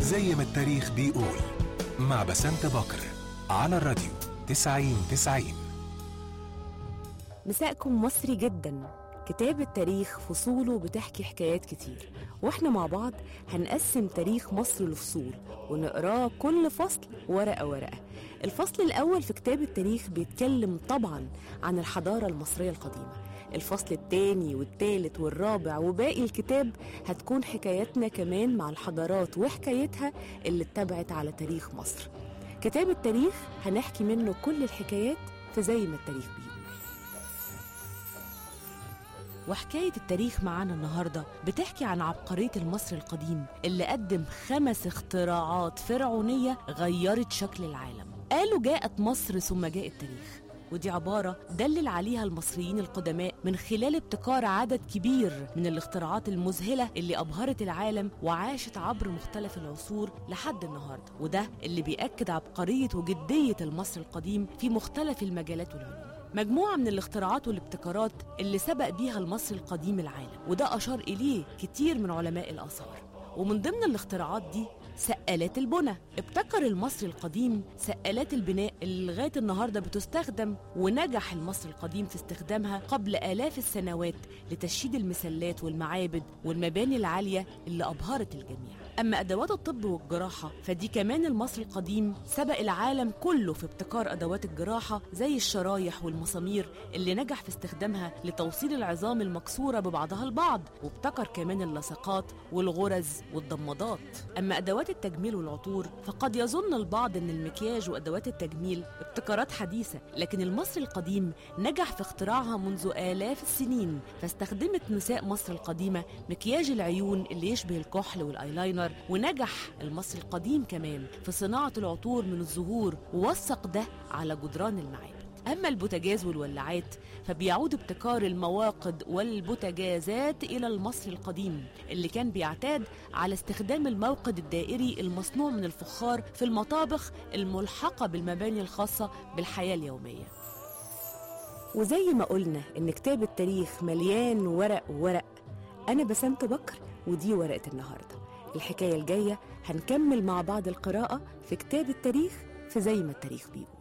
زي ما التاريخ بيقول مع بسنت بكر على الراديو 90 90 مساءكم مصري جدا كتاب التاريخ فصوله بتحكي حكايات كتير واحنا مع بعض هنقسم تاريخ مصر لفصول ونقراه كل فصل ورقة ورقة الفصل الأول في كتاب التاريخ بيتكلم طبعا عن الحضارة المصرية القديمة الفصل الثاني والثالث والرابع وباقي الكتاب هتكون حكاياتنا كمان مع الحضارات وحكايتها اللي اتبعت على تاريخ مصر كتاب التاريخ هنحكي منه كل الحكايات في زي ما التاريخ بيقول وحكاية التاريخ معانا النهاردة بتحكي عن عبقرية المصري القديم اللي قدم خمس اختراعات فرعونية غيرت شكل العالم قالوا جاءت مصر ثم جاء التاريخ ودي عبارة دلل عليها المصريين القدماء من خلال ابتكار عدد كبير من الاختراعات المذهلة اللي أبهرت العالم وعاشت عبر مختلف العصور لحد النهاردة وده اللي بيأكد عبقرية وجدية المصري القديم في مختلف المجالات والعلوم مجموعة من الاختراعات والابتكارات اللي سبق بيها المصري القديم العالم وده أشار إليه كتير من علماء الآثار ومن ضمن الاختراعات دي سقالات البنى ابتكر المصري القديم سقالات البناء اللي لغايه النهارده بتستخدم ونجح المصري القديم في استخدامها قبل الاف السنوات لتشييد المسلات والمعابد والمباني العاليه اللي ابهرت الجميع اما ادوات الطب والجراحه فدي كمان المصري القديم سبق العالم كله في ابتكار ادوات الجراحه زي الشرايح والمسامير اللي نجح في استخدامها لتوصيل العظام المكسوره ببعضها البعض وابتكر كمان اللصقات والغرز والضمادات اما ادوات التجميل والعطور فقد يظن البعض ان المكياج وادوات التجميل ابتكارات حديثه لكن المصري القديم نجح في اختراعها منذ الاف السنين فاستخدمت نساء مصر القديمه مكياج العيون اللي يشبه الكحل والايلاينر ونجح المصري القديم كمان في صناعه العطور من الزهور ووثق ده على جدران المعابد أما البوتاجاز والولاعات فبيعود ابتكار المواقد والبوتاجازات إلى المصري القديم اللي كان بيعتاد على استخدام الموقد الدائري المصنوع من الفخار في المطابخ الملحقة بالمباني الخاصة بالحياة اليومية وزي ما قلنا إن كتاب التاريخ مليان ورق وورق أنا بسنت بكر ودي ورقة النهاردة الحكاية الجاية هنكمل مع بعض القراءة في كتاب التاريخ في زي ما التاريخ بيقول